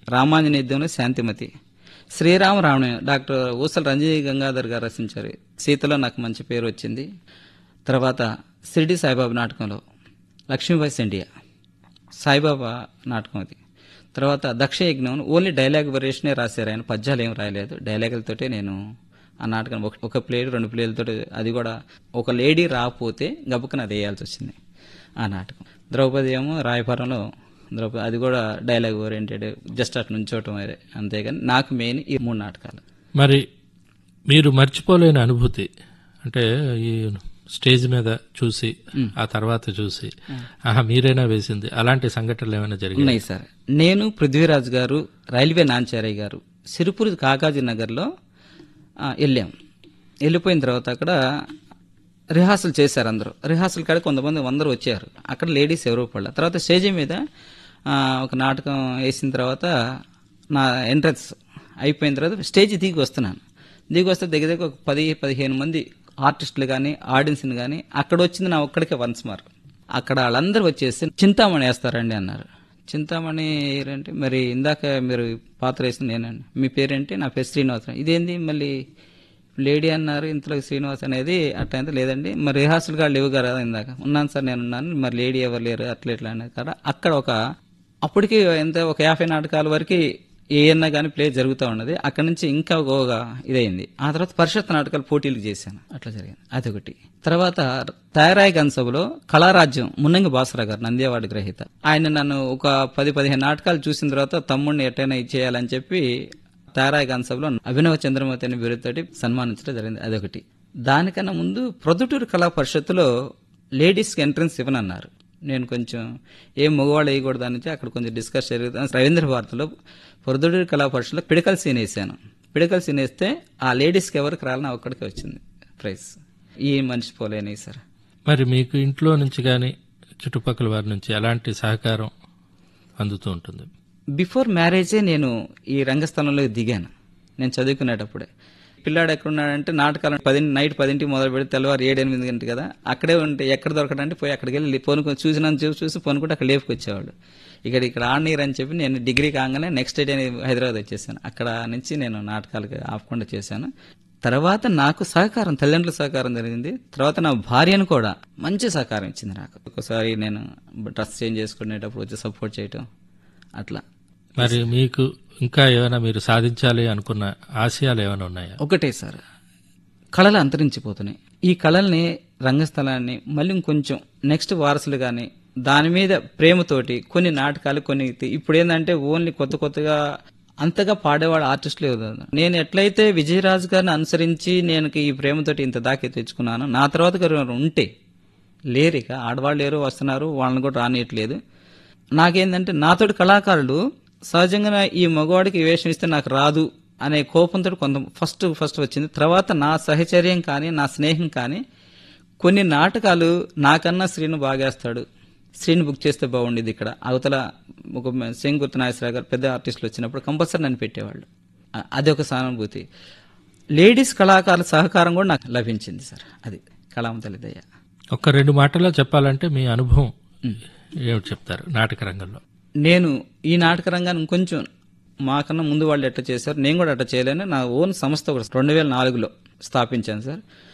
రామాంజనేయుద్ధంలో Shantimati Srirama Ravana doctor Usala Ranjani Gangadhar గారు రచించారు సీతలో నాకు మంచి పేరు వచ్చింది తర్వాత షిరిడి సాయిబాబా నాటకంలో లక్ష్మీబాయి సెండియా సాయిబాబా నాటకం అది తర్వాత దక్ష యజ్ఞం ఓన్లీ డైలాగ్ వేరియేషనే రాశారు ఆయన పద్యాలు ఏం రాయలేదు డైలాగులతోటే నేను ఆ నాటకం ఒక- ఒక ప్లేట్ రెండు ప్లేట్లతో అది కూడా ఒక లేడీ రాకపోతే గబుక్కన అది వేయాల్సి వచ్చింది ఆ నాటకం ద్రౌపది ఏమో రాయపురంలో ద్రౌపది అది కూడా డైలాగ్ ఓరియంటెడ్ జస్ట్ అటు నుంచోవటం వేరే అంతేగాని నాకు మెయిన్ ఈ మూడు నాటకాలు మరి మీరు మర్చిపోలేని అనుభూతి అంటే ఈ స్టేజ్ మీద చూసి ఆ తర్వాత చూసి ఆహా మీరైనా వేసింది అలాంటి సంఘటనలు ఏమైనా జరిగాయి ఉన్నాయి సార్ నేను పృథ్వీరాజ్ గారు రైల్వే నాంచారయ్య గారు సిరిపురి కాకాజీ నగర్లో ఆ, వెళ్ళాం వెళ్ళిపోయిన తర్వాత అక్కడ రిహార్సల్ చేశారు అందరూ రిహార్సల్ కాడ కొంతమంది అందరూ వచ్చారు అక్కడ లేడీస్ ఎవరో పడలే తర్వాత స్టేజ్ మీద ఆ, ఒక నాటకం వేసిన తర్వాత నా ఎంట్రన్స్ అయిపోయిన తర్వాత స్టేజ్ దిగి వస్తున్నాను దిగి వస్తే దగ్గర దగ్గర ఒక పది పదిహేను మంది ఆర్టిస్టులు కానీ ఆడియన్స్ని కానీ అక్కడ వచ్చింది నా ఒక్కడికే వన్స్ మార్ అక్కడ వాళ్ళందరూ వచ్చేసి చింతామణి వేస్తారండి అన్నారు చింతామణి ఏంటంటే మరి ఇందాక మీరు పాత్ర వేసిన నేనండి మీ పేరేంటి నా పేరు శ్రీనివాసరావు ఇదేంది మళ్ళీ లేడీ అన్నారు ఇంతలో శ్రీనివాస్ అనేది అట్లా అయితే లేదండి మరి రిహార్సల్ కూడా లేవు కదా ఇందాక ఉన్నాను సార్ నేను ఉన్నాను మరి లేడీ ఎవరు లేరు అట్లా ఇట్లా అనేది కదా అక్కడ ఒక అప్పటికి ఎంత ఒక యాభై నాటకాల వరకు ఏఎన్నా కానీ ప్లే జరుగుతూ ఉన్నది అక్కడ నుంచి ఇంకా ఒక ఇదైంది ఆ తర్వాత పరిషత్ నాటకాలు పోటీలు చేశాను అట్లా జరిగింది అదొకటి తర్వాత తయారాయి గన్సభలో కళారాజ్యం మున్నంగి బాసరా గారు నంద్యవాడి గ్రహీత ఆయన నన్ను ఒక పది పదిహేను నాటకాలు చూసిన తర్వాత తమ్ముడిని ఎట్టైనా ఇచ్చేయాలని చెప్పి తారాయ్ గన్సభలో అభినవ చంద్రమతి అనే బిరుదుతోటి సన్మానించడం జరిగింది అదొకటి దానికన్నా ముందు ప్రొద్దుటూరు కళా పరిషత్తులో లేడీస్కి ఎంట్రన్స్ ఇవ్వనన్నారు నేను కొంచెం ఏం మగవాళ్ళు వేయకూడదు అని అక్కడ కొంచెం డిస్కస్ జరుగుతుంది రవీంద్ర భారతిలో పొరదుడూరు కళా పరిషత్లో పిడకల సీన్ వేసాను పిడకల సీన్ వేస్తే ఆ లేడీస్కి ఎవరికి రాలని ఒక్కడికి వచ్చింది ప్రైజ్ ఈ మనిషి పోలేని సార్ మరి మీకు ఇంట్లో నుంచి కానీ చుట్టుపక్కల వారి నుంచి ఎలాంటి సహకారం అందుతూ ఉంటుంది బిఫోర్ మ్యారేజే నేను ఈ రంగస్థలంలో దిగాను నేను చదువుకునేటప్పుడే పిల్లాడు ఎక్కడున్నాడంటే నాటకాలు పది నైట్ పదింటికి మొదలు పెడితే తెల్లవారు ఏడు ఎనిమిది గంటలు కదా అక్కడే ఉంటే ఎక్కడ దొరకడంటే పోయి అక్కడికి వెళ్ళి పొనుకొని చూసినా చూసి చూసి పొనుకుంటే అక్కడ లేపుకొచ్చేవాడు ఇక్కడ ఇక్కడ ఆడనీరు అని చెప్పి నేను డిగ్రీ కాగానే నెక్స్ట్ డే నేను హైదరాబాద్ వచ్చేసాను అక్కడ నుంచి నేను నాటకాలకి ఆపకుండా చేశాను తర్వాత నాకు సహకారం తల్లిదండ్రుల సహకారం జరిగింది తర్వాత నా భార్యను కూడా మంచి సహకారం ఇచ్చింది నాకు ఒకసారి నేను డ్రెస్ చేంజ్ చేసుకునేటప్పుడు వచ్చి సపోర్ట్ చేయటం అట్లా మరి మీకు ఇంకా ఏమైనా మీరు సాధించాలి అనుకున్న ఆశయాలు ఏమైనా ఉన్నాయా ఒకటే సార్ కళలు అంతరించిపోతున్నాయి ఈ కళల్ని రంగస్థలాన్ని మళ్ళీ ఇంకొంచెం నెక్స్ట్ వారసులు కానీ దాని మీద ప్రేమతోటి కొన్ని నాటకాలు కొన్ని ఇప్పుడు ఏంటంటే ఓన్లీ కొత్త కొత్తగా అంతగా పాడేవాడు ఆర్టిస్టులు ఎవరు? నేను ఎట్లయితే విజయరాజు గారిని అనుసరించి నేను ఈ ప్రేమతోటి ఇంత దాకా తెచ్చుకున్నాను నా తర్వాత ఎవరైనా ఉంటే లేరు ఇక ఆడవాళ్ళు లేరు వస్తున్నారు వాళ్ళని కూడా రానియట్లేదు నాకేందంటే నాతోటి కళాకారులు సహజంగా ఈ మగవాడికి ఈ వేషం ఇస్తే నాకు రాదు అనే కోపంతో కొంత ఫస్ట్ ఫస్ట్ వచ్చింది తర్వాత నా సహచర్యం కానీ నా స్నేహం కానీ కొన్ని నాటకాలు నాకన్నా శ్రీను బాగేస్తాడు శ్రీని బుక్ చేస్తే బాగుండేది ఇక్కడ అవతల ఒక సింగుర్తి నాగేశ్వరరావు గారు పెద్ద ఆర్టిస్టులు వచ్చినప్పుడు కంపల్సరీ నన్ను పెట్టేవాళ్ళు అ- అది ఒక సానుభూతి లేడీస్ కళాకారుల సహకారం కూడా నాకు లభించింది సార్ అది కళామతల్లి దయ ఒక్క రెండు మాటల్లో చెప్పాలంటే మీ అనుభవం ఏమిటి చెప్తారు నాటక రంగంలో నేను ఈ నాటక రంగాన్ని ఇంకొంచెం మాకన్నా ముందు వాళ్ళు ఎట్లా చేశారు నేను కూడా అట్లా చేయలేను నా ఓన్ సంస్థ ఒకటి రెండు వేల నాలుగులో స్థాపించాను సార్